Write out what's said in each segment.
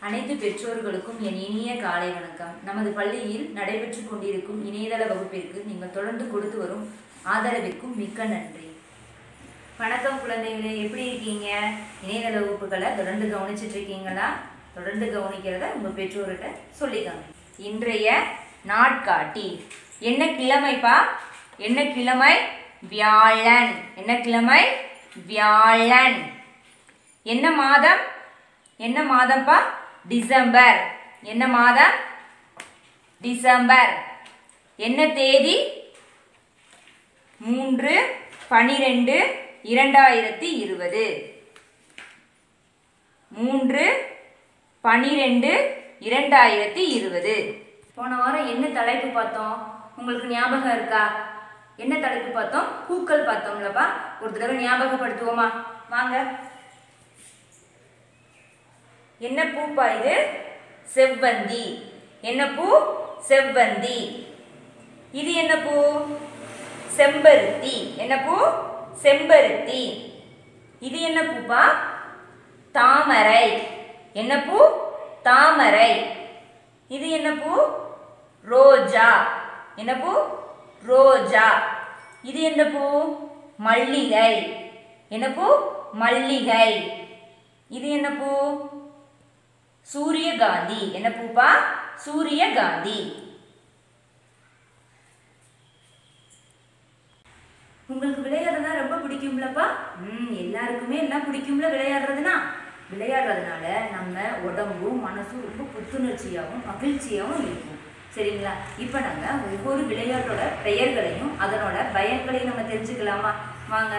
அனைத்து பெற்றோர்களுக்கும் என் இனிய காலை வணக்கம் நமது பள்ளியில் நடைபெற்று கொண்டிருக்கும் இணையதள வகுப்பிற்கு நீங்கள் தொடர்ந்து கொடுத்து வரும் ஆதரவிற்கும் மிக்க நன்றி வணக்கம் குழந்தைகளே எப்படி இருக்கீங்க இணையதள வகுப்புகளை தொடர்ந்து கவனிச்சிட்டு இருக்கீங்களா தொடர்ந்து கவனிக்கிறத உங்கள் பெற்றோர்கிட்ட சொல்லிக்கோங்க இன்றைய நாட்காட்டி என்ன கிழமைப்பா என்ன கிழமை வியாழன் என்ன கிழமை வியாழன் என்ன மாதம் என்ன மாதம்ப்பா டிசம்பர் என்ன மாதம் டிசம்பர் என்ன தேதி மூன்று பனிரெண்டு இரண்டாயிரத்தி இருபது மூன்று பனிரெண்டு இரண்டாயிரத்தி இருபது போன வாரம் என்ன தலைப்பு பார்த்தோம் உங்களுக்கு ஞாபகம் இருக்கா என்ன தலைப்பு பார்த்தோம் பூக்கள் பார்த்தோம்லப்பா ஒரு தடவை ஞாபகப்படுத்துவோமா வாங்க என்ன பூப்பா இது செவ்வந்தி என்ன பூ செவ்வந்தி இது என்ன பூ செம்பருத்தி என்ன பூ செம்பருத்தி இது என்ன பூப்பா தாமரை என்ன பூ தாமரை இது என்ன பூ ரோஜா என்ன பூ ரோஜா இது என்ன பூ மல்லிகை என்ன பூ மல்லிகை இது என்ன பூ சூரியகாந்தி என்ன பூப்பா சூரியகாந்தி உங்களுக்கு விளையாடுறதா ரொம்ப பிடிக்கும்லப்பா ம் எல்லாருக்குமே எல்லாம் பிடிக்கும்ல விளையாடுறதுனா விளையாடுறதுனால நம்ம உடம்பும் மனசும் ரொம்ப புத்துணர்ச்சியாகவும் மகிழ்ச்சியாகவும் இருக்கும் சரிங்களா இப்போ நம்ம ஒவ்வொரு விளையாட்டோட பெயர்களையும் அதனோட பயன்களையும் நம்ம தெரிஞ்சுக்கலாமா வாங்க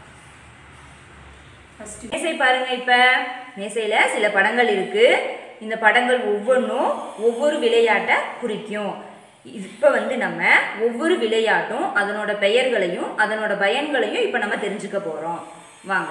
ஃபர்ஸ்ட் மேசை பாருங்க இப்போ மேசையில் சில படங்கள் இருக்கு இந்த படங்கள் ஒவ்வொன்றும் ஒவ்வொரு விளையாட்டை குறிக்கும் இப்போ வந்து நம்ம ஒவ்வொரு விளையாட்டும் அதனோட பெயர்களையும் அதனோட பயன்களையும் இப்போ நம்ம தெரிஞ்சுக்க போகிறோம் வாங்க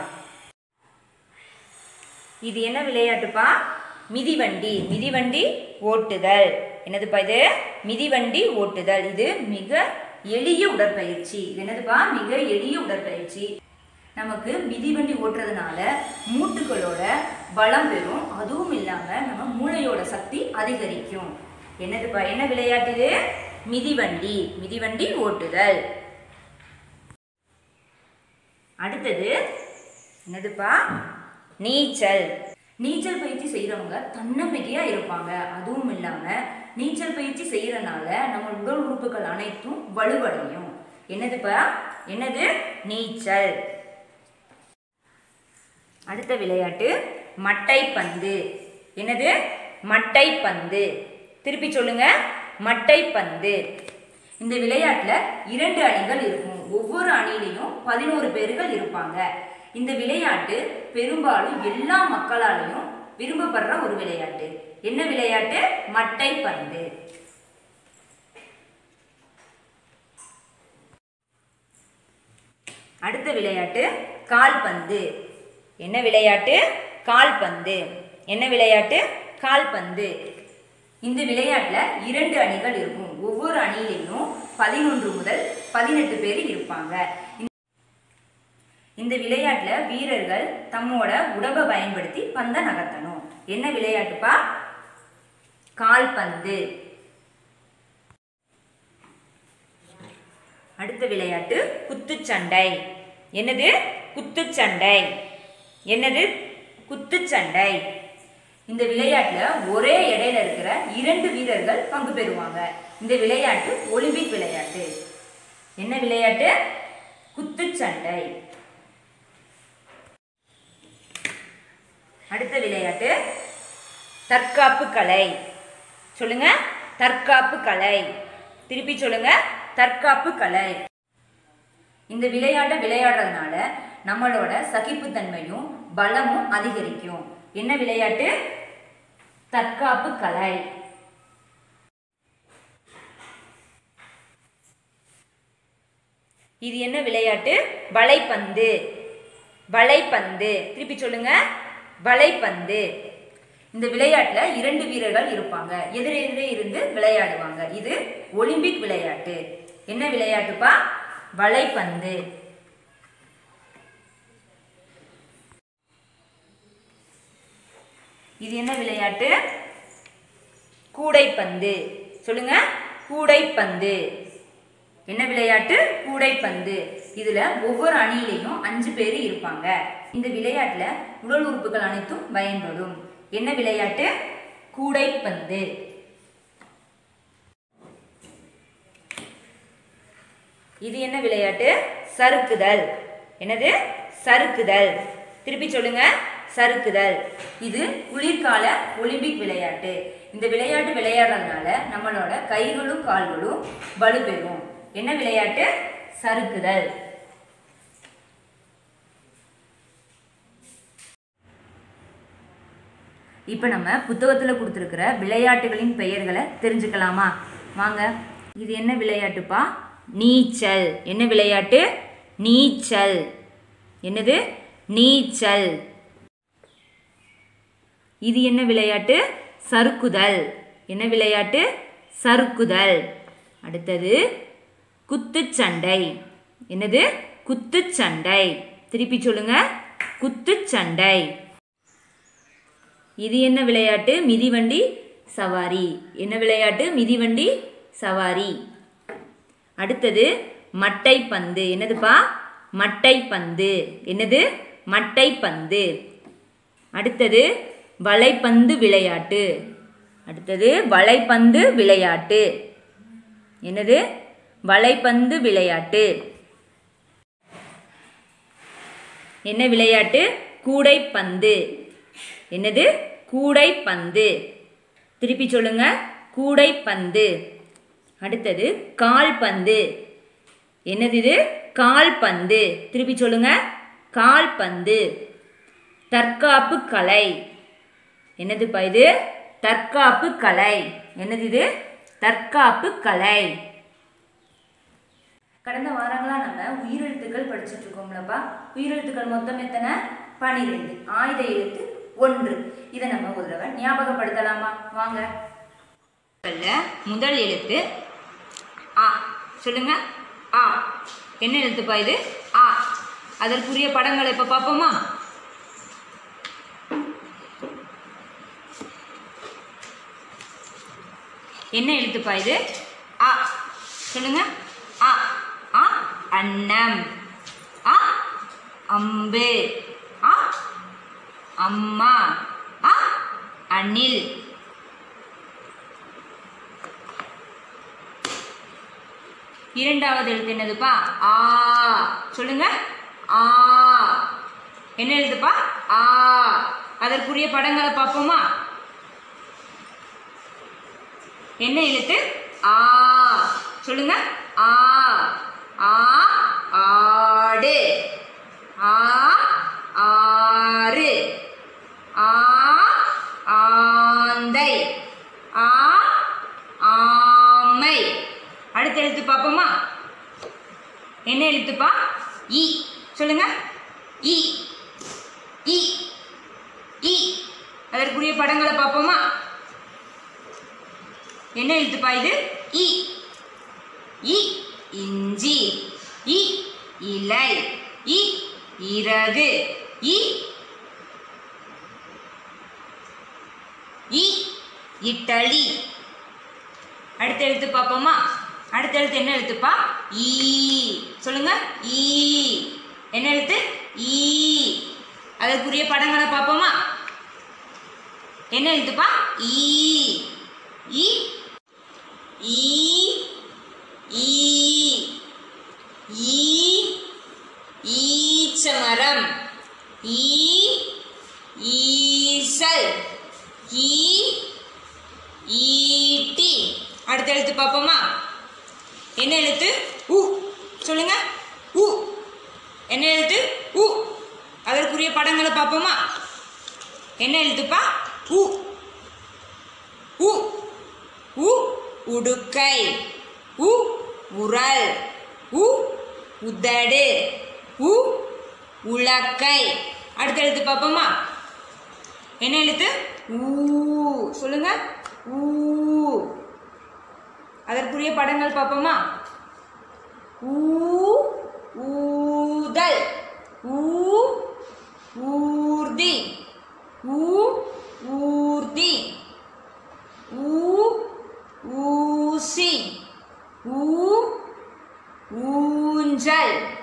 இது என்ன விளையாட்டுப்பா மிதிவண்டி மிதிவண்டி ஓட்டுதல் என்னதுப்பா இது மிதிவண்டி ஓட்டுதல் இது மிக எளிய உடற்பயிற்சி இது என்னதுப்பா மிக எளிய உடற்பயிற்சி நமக்கு மிதிவண்டி ஓட்டுறதுனால மூட்டுகளோட பலம் பெறும் அதுவும் இல்லாமல் நம்ம மூளையோட சக்தி அதிகரிக்கும் என்னதுப்பா என்ன விளையாட்டு இது மிதிவண்டி மிதிவண்டி ஓட்டுதல் அடுத்தது என்னதுப்பா நீச்சல் நீச்சல் பயிற்சி செய்கிறவங்க தன்னம்பிக்கையாக இருப்பாங்க அதுவும் இல்லாமல் நீச்சல் பயிற்சி செய்கிறனால நம்ம உடல் உறுப்புகள் அனைத்தும் வலுவடையும் என்னதுப்பா என்னது நீச்சல் அடுத்த விளையாட்டு மட்டைப்பந்து என்னது மட்டைப்பந்து திருப்பி சொல்லுங்க மட்டைப்பந்து இந்த விளையாட்டில் இரண்டு அணிகள் இருக்கும் ஒவ்வொரு அணியிலையும் பதினோரு பேர்கள் இருப்பாங்க இந்த விளையாட்டு பெரும்பாலும் எல்லா மக்களாலையும் விரும்பப்படுற ஒரு விளையாட்டு என்ன விளையாட்டு மட்டைப்பந்து அடுத்த விளையாட்டு கால்பந்து என்ன விளையாட்டு கால்பந்து என்ன விளையாட்டு கால்பந்து இந்த விளையாட்டில் இரண்டு அணிகள் இருக்கும் ஒவ்வொரு அணியிலையும் பதினொன்று முதல் பதினெட்டு பேர் இருப்பாங்க இந்த விளையாட்டில் வீரர்கள் தம்மோட உடம்பை பயன்படுத்தி பந்தை நகர்த்தணும் என்ன விளையாட்டுப்பா கால்பந்து அடுத்த விளையாட்டு குத்துச்சண்டை என்னது குத்துச்சண்டை என்னது குத்துச்சண்டை இந்த விளையாட்டில் ஒரே இடையில இருக்கிற இரண்டு வீரர்கள் பங்கு பெறுவாங்க இந்த விளையாட்டு ஒலிம்பிக் விளையாட்டு என்ன விளையாட்டு குத்துச்சண்டை அடுத்த விளையாட்டு தற்காப்பு கலை சொல்லுங்க தற்காப்பு கலை திருப்பி சொல்லுங்க தற்காப்பு கலை இந்த விளையாட்டை விளையாடுறதுனால நம்மளோட சகிப்புத்தன்மையும் பலமும் அதிகரிக்கும் என்ன விளையாட்டு தற்காப்பு கலை இது என்ன விளையாட்டு வலைப்பந்து வலைப்பந்து திருப்பி சொல்லுங்க வலைப்பந்து இந்த விளையாட்டில் இரண்டு வீரர்கள் இருப்பாங்க எதிரெதிரே இருந்து விளையாடுவாங்க இது ஒலிம்பிக் விளையாட்டு என்ன விளையாட்டுப்பா வலைப்பந்து இது என்ன விளையாட்டு கூடைப்பந்து சொல்லுங்க கூடைப்பந்து என்ன விளையாட்டு கூடைப்பந்து இதுல ஒவ்வொரு அணியிலையும் அஞ்சு பேர் இருப்பாங்க இந்த விளையாட்டுல உடல் உறுப்புகள் அனைத்தும் பயன்படும் என்ன விளையாட்டு கூடைப்பந்து இது என்ன விளையாட்டு சறுக்குதல் என்னது சறுக்குதல் திருப்பி சொல்லுங்க சறுக்குதல் இது குளிர்கால ஒலிம்பிக் விளையாட்டு இந்த விளையாட்டு விளையாடுறதுனால நம்மளோட கைகளும் கால்களும் வலுப்பெறும் என்ன விளையாட்டு சறுக்குதல் இப்போ நம்ம புத்தகத்தில் கொடுத்துருக்கிற விளையாட்டுகளின் பெயர்களை தெரிஞ்சுக்கலாமா வாங்க இது என்ன விளையாட்டுப்பா நீச்சல் என்ன விளையாட்டு நீச்சல் என்னது நீச்சல் இது என்ன விளையாட்டு சறுக்குதல் என்ன விளையாட்டு சறுக்குதல் அடுத்தது குத்துச்சண்டை என்னது குத்துச்சண்டை திருப்பி சொல்லுங்க குத்துச்சண்டை இது என்ன விளையாட்டு மிதிவண்டி சவாரி என்ன விளையாட்டு மிதிவண்டி சவாரி அடுத்தது மட்டை பந்து என்னதுப்பா மட்டை பந்து என்னது மட்டை பந்து அடுத்தது வலைப்பந்து விளையாட்டு அடுத்தது வலைப்பந்து விளையாட்டு என்னது வலைப்பந்து விளையாட்டு என்ன விளையாட்டு கூடைப்பந்து என்னது கூடைப்பந்து திருப்பி சொல்லுங்க கூடைப்பந்து அடுத்தது கால்பந்து என்னது இது கால்பந்து திருப்பி சொல்லுங்க கால்பந்து தற்காப்பு கலை என்னதுப்பா இது தற்காப்பு கலை என்னது இது தற்காப்பு கலை கடந்த வாரங்களா நம்ம உயிரெழுத்துக்கள் படிச்சுட்டு இருக்கோம்லப்பா உயிரெழுத்துக்கள் மொத்தம் எத்தனை பனிரெண்டு ஆயுத எழுத்து ஒன்று இதை நம்ம ஒரு தடவை ஞாபகப்படுத்தலாமா வாங்க முதல் எழுத்து ஆ சொல்லுங்க ஆ என்ன எழுத்துப்பா இது ஆ அதற்குரிய படங்களை இப்ப பார்ப்போமா என்ன எழுத்துப்பா இது ஆ சொல்லுங்க ஆ ஆ அன்னம் ஆ அம்பு ஆ அம்மா ஆ அணில் இரண்டாவது எழுத்து என்னதுப்பா ஆ சொல்லுங்க ஆ என்ன எழுதுப்பா ஆ அதற்குரிய படங்களை பார்ப்போமா என்ன எழுத்து ஆ சொல்லுங்க ஆ ஆ ஆடு ஆ ஆறு ஆ ஆந்தை ஆ ஆமை அடுத்த எழுத்து பார்ப்போமா என்ன எழுத்துப்பா இ சொல்லுங்க இ இ இ அதற்குரிய படங்களை பார்ப்போமா என்ன எழுத்துப்பா இது இ இ இஞ்சி இ இலை இ இறகு இ இ இட்டலி அடுத்த எழுத்து பார்ப்போமா அடுத்த எழுத்து என்ன எழுத்துப்பா ஈ சொல்லுங்க ஈ என்ன எழுத்து ஈ அதற்குரிய படங்களை பார்ப்போமா என்ன எழுத்துப்பா ஈ ஈ ஈ ஈ ஈ ஈச்சமரம் ஈ ஈசல் ஈ ஈட்டி அடுத்த எழுத்து பார்ப்போமா என்ன எழுத்து உ சொல்லுங்க உ என்ன எழுத்து உ அதற்குரிய படங்களை பார்ப்போமா என்ன எழுத்துப்பா உ உ உ உடுக்கை உ உரல் உ உதடு உ உலக்கை அடுத்த எழுத்து பார்ப்போமா என்ன எழுத்து ஊ சொல்லுங்க ஊ அதற்குரிய படங்கள் பார்ப்போமா ஊ ஊதல் ஊ ஊர்தி ஊ ஊ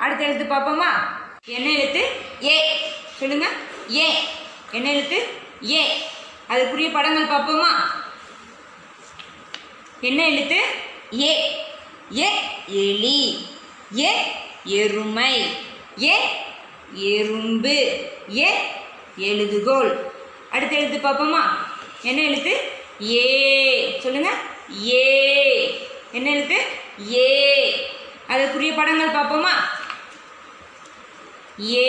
அடுத்த எழுத்து பார்ப்போமா என்ன எழுத்து ஏ சொல்லுங்க ஏ என்ன எழுத்து ஏ அதுக்குரிய படங்கள் பார்ப்போமா என்ன எழுத்து ஏ ஏ எலி ஏ எருமை ஏ எறும்பு ஏ எழுதுகோல் அடுத்த எழுத்து பார்ப்போமா என்ன எழுத்து ஏ சொல்லுங்க ஏ என்ன எழுத்து ஏ அதுக்குரிய படங்கள் பார்ப்போமா ஏ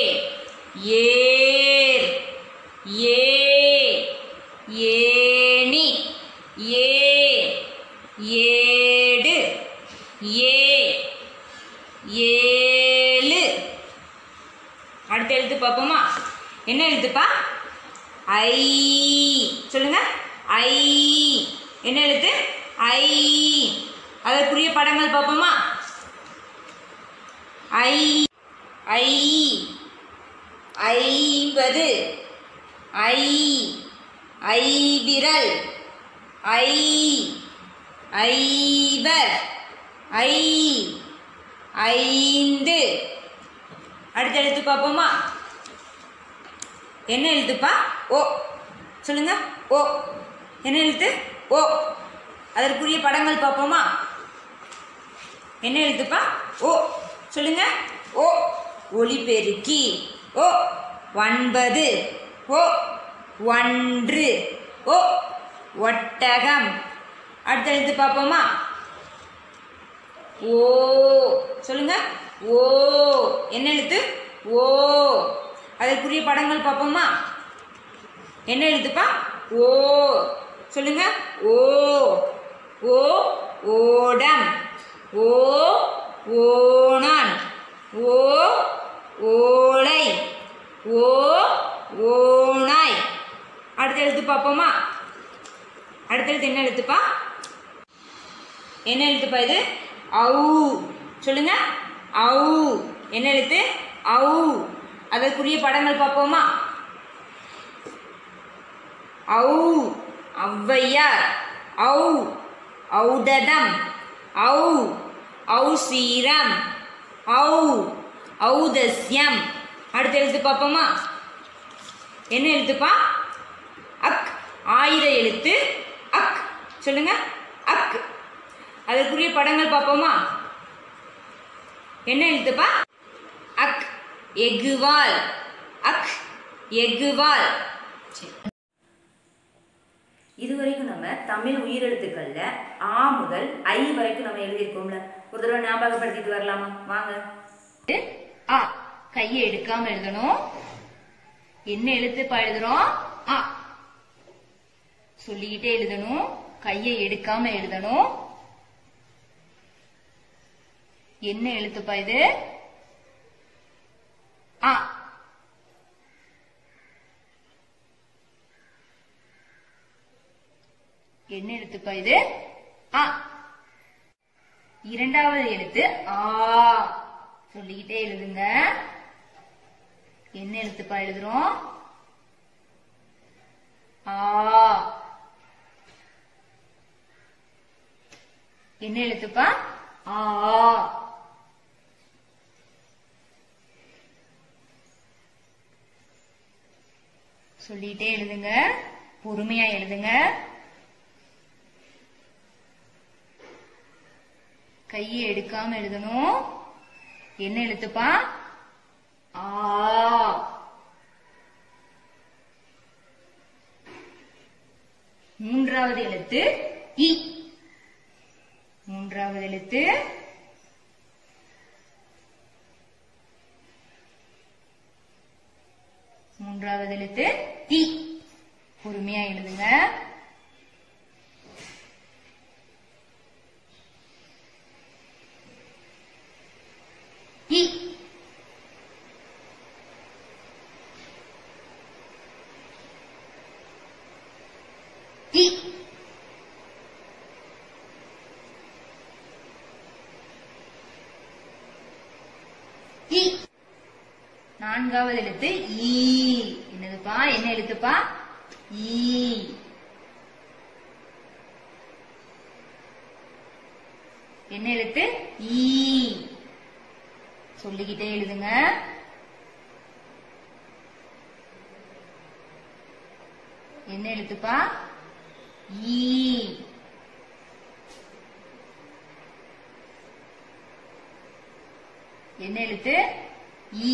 ஏர் ஏ ஏணி ஏ ஏடு ஏ ஏழு அடுத்த எழுத்து பார்ப்போமா என்ன எழுத்துப்பா ஐ சொல்லுங்க ஐ என்ன எழுத்து ஐ அதற்குரிய படங்கள் பார்ப்போமா ஐ ஐ ஐம்பது ஐ ஐ விரல் ஐ ஐவர் ஐ ஐந்து அடுத்த எழுத்து பார்ப்போமா என்ன எழுத்துப்பா ஓ சொல்லுங்க ஓ என்ன எழுத்து ஓ அதற்குரிய படங்கள் பார்ப்போமா என்ன எழுத்துப்பா ஓ சொல்லுங்க ஓ ஒளிபெருக்கி ஓ ஒன்பது ஓ ஒன்று ஓ ஒட்டகம் அடுத்த எழுத்து பார்ப்போமா ஓ சொல்லுங்க ஓ என்ன எழுத்து ஓ அதற்குரிய படங்கள் பார்ப்போமா என்ன எழுத்துப்பா ஓ சொல்லுங்க ஓ ஓ ஓடம் ஓ ஓணான் ஓ ஓலை ஓ ஓநாய் அடுத்த எழுத்து பார்ப்போமா அடுத்த எழுத்து என்ன எழுத்துப்பா என்ன எழுத்துப்பா இது ஔ சொல்லுங்க ஔ என்ன எழுத்து ஔ அதற்குரிய படங்கள் பார்ப்போமா ஔ ஔவையார் ஔ ஔடதம் ஔ ஔசீரம் ஔ ஔதஸ்யம் அடுத்த எழுத்து பார்ப்போமா என்ன எழுத்துப்பா அக் ஆயிர எழுத்து அக் சொல்லுங்க அக் அதற்குரிய படங்கள் பார்ப்போமா என்ன எழுத்துப்பா அக் எகுவால் அக் எகுவால் இதுவரைக்கும் நம்ம தமிழ் உயிரெழுத்துக்கள்ல ஆ முதல் ஐ வரைக்கும் நம்ம எழுதியிருக்கோம்ல ஒரு தடவை ஞாபகப்படுத்திட்டு வரலாமா வாங்க ஆ கையை எடுக்காம எழுதணும் என்ன எழுத்துப்பா எழுதுறோம் ஆ சொல்லிக்கிட்டே எழுதணும் கையை எடுக்காம எழுதணும் என்ன எழுத்துப்பா இது ஆ என்ன எழுத்துப்பா இது ஆ இரண்டாவது எழுத்து ஆ சொல்லிக்கிட்டே எழுதுங்க என்ன எழுத்துப்பா எழுதுறோம் ஆ என்ன எழுத்துப்பா ஆ சொல்லிட்டே எழுதுங்க பொறுமையா எழுதுங்க கையை எடுக்காம எழுதணும் என்ன எழுத்துப்பா ஆ மூன்றாவது எழுத்து இ மூன்றாவது எழுத்து மூன்றாவது எழுத்து தி பொறுமையா எழுதுங்க இ இ இ நான்காவது எழுத்து ஈ என்னதுப்பா என்ன எழுத்துப்பா ஈ என்ன எழுத்து ஈ சொல்லிக்கிட்டே எழுதுங்க என்ன எழுத்துப்பா ஈ என்ன எழுத்து ஈ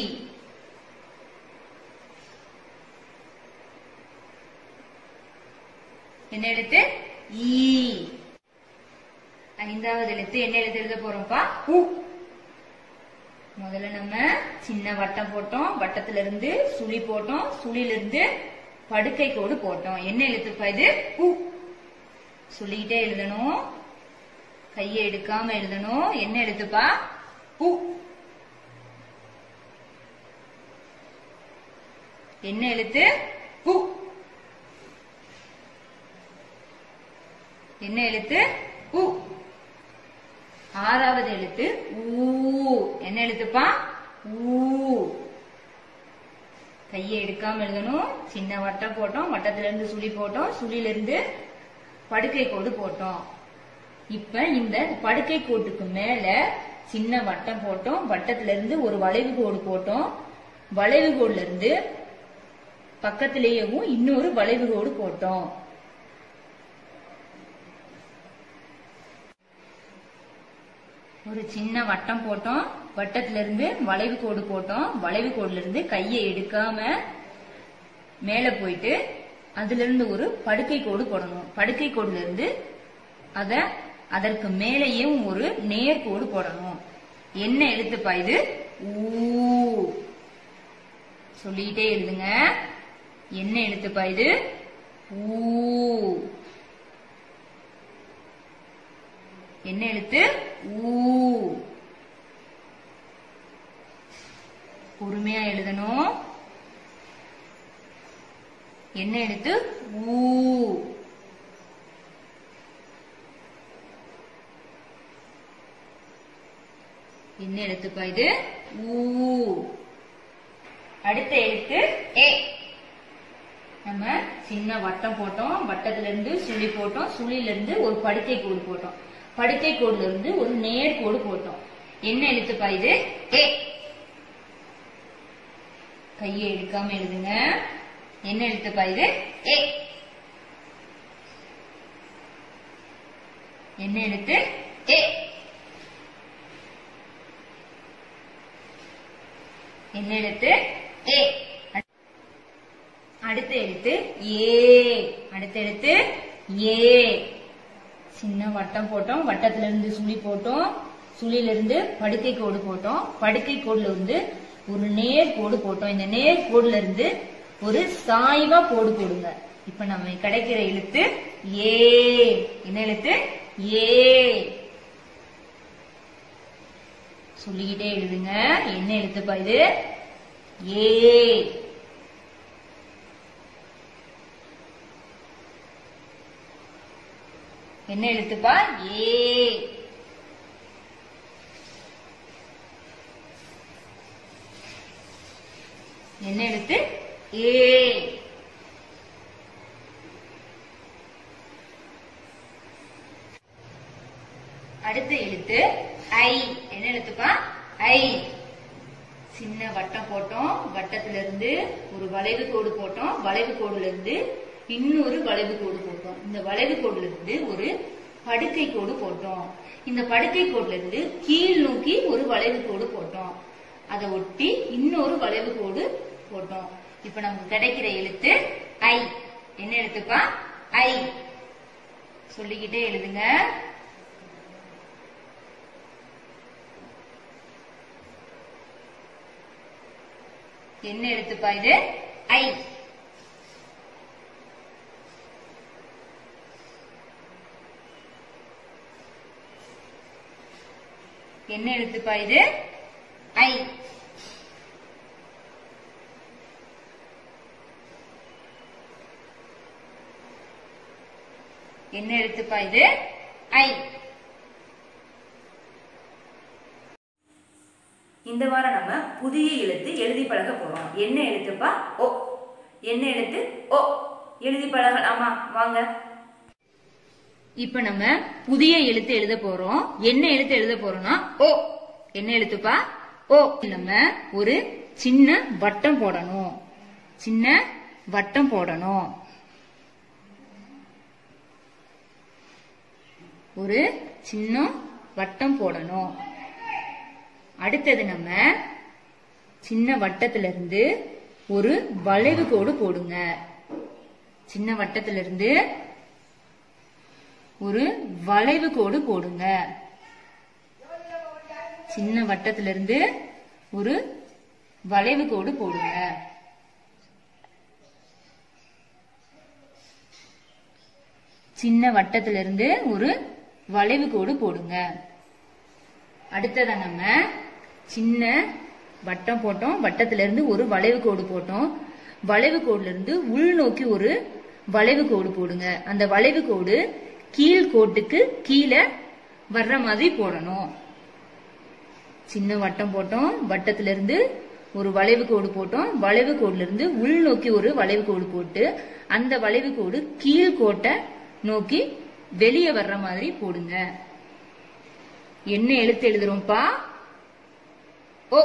என்ன எழுத்து ஈ ஐந்தாவது எழுத்து என்ன எழுத்து எழுத போறோம்ப்பா உ முதல்ல நம்ம சின்ன வட்டம் போட்டோம் வட்டத்துல இருந்து சுழி போட்டோம் சுழில இருந்து படுக்கை கோடு போட்டோம் என்ன எழுத்துப்பா இது உ சொல்லிக்கிட்டே எழுதணும் கையை எடுக்காம எழுதணும் என்ன எழுத்துப்பா உ என்ன எழுத்து உ என்ன எழுத்து உ ஆறாவது எழுத்து ஊ என்ன எழுத்துப்பா ஊ கையை எடுக்காம எழுதணும் சின்ன வட்டம் போட்டோம் வட்டத்துல இருந்து சுழி போட்டோம் சுழில இருந்து படுக்கை கோடு போட்டோம் இப்ப இந்த படுக்கை கோட்டுக்கு மேல சின்ன வட்டம் போட்டோம் வட்டத்துல இருந்து ஒரு வளைவு கோடு போட்டோம் வளைவு கோடுல இருந்து பக்கத்திலேயேவும் இன்னொரு வளைவு கோடு போட்டோம் ஒரு சின்ன வட்டம் போட்டோம் வட்டத்துல இருந்து வளைவு கோடு போட்டோம் வளைவு கோடுல இருந்து கையை எடுக்காம மேல போயிட்டு அதுல இருந்து ஒரு படுக்கை கோடு போடணும் படுக்கை கோடுல இருந்து அத அதற்கு மேலேயும் ஒரு நேர் கோடு போடணும் என்ன எழுத்துப்பா இது ஊ சொல்லிட்டே எழுதுங்க என்ன எழுத்துப்பா இது ஊ என்ன எழுத்து ஊ பொறுமையா எழுதணும் என்ன எழுத்து ஊ என்ன எழுத்துப்பா இது ஊ அடுத்த எழுத்து ஏ நம்ம சின்ன வட்டம் போட்டோம் வட்டத்துல இருந்து சுழி போட்டோம் சுழில இருந்து ஒரு படுக்கை கோடு போட்டோம் படுக்கை கோடுல இருந்து ஒரு நேர் கோடு போட்டோம் என்ன எழுத்துப்பா இது ஏ கையை எடுக்காம எழுதுங்க என்ன எழுத்துப்பா இது ஏ என்ன எழுத்து ஏ என்ன எழுத்து ஏ அடுத்த எழுத்து ஏ அடுத்த எழுத்து ஏ சின்ன வட்டம் போட்டோம் வட்டத்துல இருந்து சுழி போட்டோம் சுழில இருந்து படுக்கை கோடு போட்டோம் படுக்கை கோடுல இருந்து ஒரு நேர் கோடு போட்டோம் இந்த நேர் கோடுல இருந்து ஒரு சாய்வா கோடு போடுங்க இப்ப நம்ம கிடைக்கிற எழுத்து ஏ என்ன எழுத்து ஏ சொல்லிக்கிட்டே எழுதுங்க என்ன எழுத்துப்பா இது ஏ என்ன எழுத்துப்பா ஏ என்ன எழுத்து ஏ அடுத்த எழுத்து ஐ என்ன எழுத்துப்பா ஐ சின்ன வட்டம் போட்டோம் வட்டத்துல இருந்து ஒரு வளைவு கோடு போட்டோம் வளைவு கோடுல இருந்து இன்னொரு வளைவு கோடு போட்டோம் இந்த வளைவு கோடுல இருந்து ஒரு படுக்கை கோடு போட்டோம் இந்த படுக்கை கோடுல இருந்து கீழ் நோக்கி ஒரு வளைவு கோடு போட்டோம் அதை ஒட்டி இன்னொரு வளைவு கோடு போட்டோம் இப்ப நமக்கு கிடைக்கிற எழுத்து ஐ என்ன எழுத்துப்பா ஐ சொல்லிக்கிட்டே எழுதுங்க என்ன எழுத்துப்பா இது ஐ என்ன எழுத்துப்பா இது ஐ என்ன எழுத்துப்பா இது ஐ இந்த வாரம் நம்ம புதிய எழுத்து எழுதி பழக போறோம் என்ன எழுத்துப்பா ஓ என்ன எழுத்து ஓ எழுதி பழகலாமா வாங்க இப்ப நம்ம புதிய எழுத்து எழுத போறோம் என்ன எழுத்து எழுத போறோம்னா ஓ என்ன எழுத்துப்பா ஓ நம்ம ஒரு சின்ன வட்டம் போடணும் சின்ன வட்டம் போடணும் ஒரு சின்ன வட்டம் போடணும் அடுத்தது நம்ம சின்ன வட்டத்துல இருந்து ஒரு வளைவு கோடு போடுங்க சின்ன வட்டத்துல இருந்து ஒரு வளைவு கோடு போடுங்க சின்ன வட்டத்துல இருந்து ஒரு வளைவு கோடு போடுங்க சின்ன வட்டத்துல இருந்து ஒரு வளைவு கோடு போடுங்க அடுத்ததா நம்ம சின்ன வட்டம் போட்டோம் வட்டத்துல இருந்து ஒரு வளைவு கோடு போட்டோம் வளைவு கோடுல இருந்து உள்நோக்கி ஒரு வளைவு கோடு போடுங்க அந்த வளைவு கோடு கீழ் கோட்டுக்கு கீழே வர்ற மாதிரி போடணும் சின்ன வட்டம் போட்டோம் வட்டத்துல இருந்து ஒரு வளைவு கோடு போட்டோம் வளைவு கோடுல இருந்து உள்நோக்கி ஒரு வளைவு கோடு போட்டு அந்த வளைவு கோடு கீழ் கோட்டை நோக்கி வெளியே வர்ற மாதிரி போடுங்க என்ன எழுத்து எழுதுறோம்ப்பா ஓ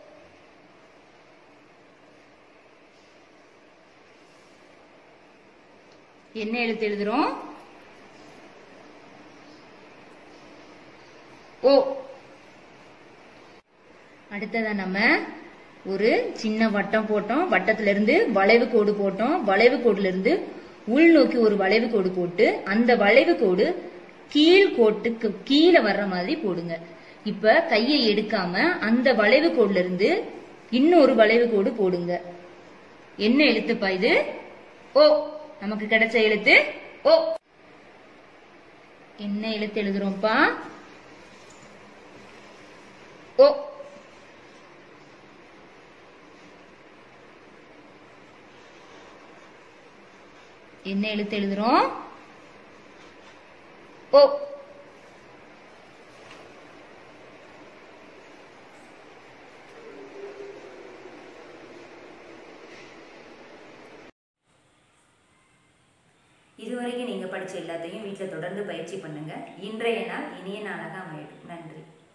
என்ன எழுத்து எழுதுறோம் ஓ அடுத்ததா நம்ம ஒரு சின்ன வட்டம் போட்டோம் வட்டத்துல இருந்து வளைவு கோடு போட்டோம் வளைவு கோடுல இருந்து உள்நோக்கி ஒரு வளைவு கோடு போட்டு அந்த வளைவு கோடு கீழ் கோட்டுக்கு கீழே வர்ற மாதிரி போடுங்க இப்ப கையை எடுக்காம அந்த வளைவு கோடுல இருந்து இன்னொரு வளைவு கோடு போடுங்க என்ன எழுத்துப்பா இது ஓ நமக்கு கிடைச்ச எழுத்து ஓ என்ன எழுத்து எழுதுறோம்ப்பா ஓ என்ன எழுத்து எழுதுறோம் ஓ இதுவரைக்கும் நீங்க படிச்ச எல்லாத்தையும் வீட்டில் தொடர்ந்து பயிற்சி பண்ணுங்க இன்றைய நாள் இனிய நாளாக அமையட்டும் நன்றி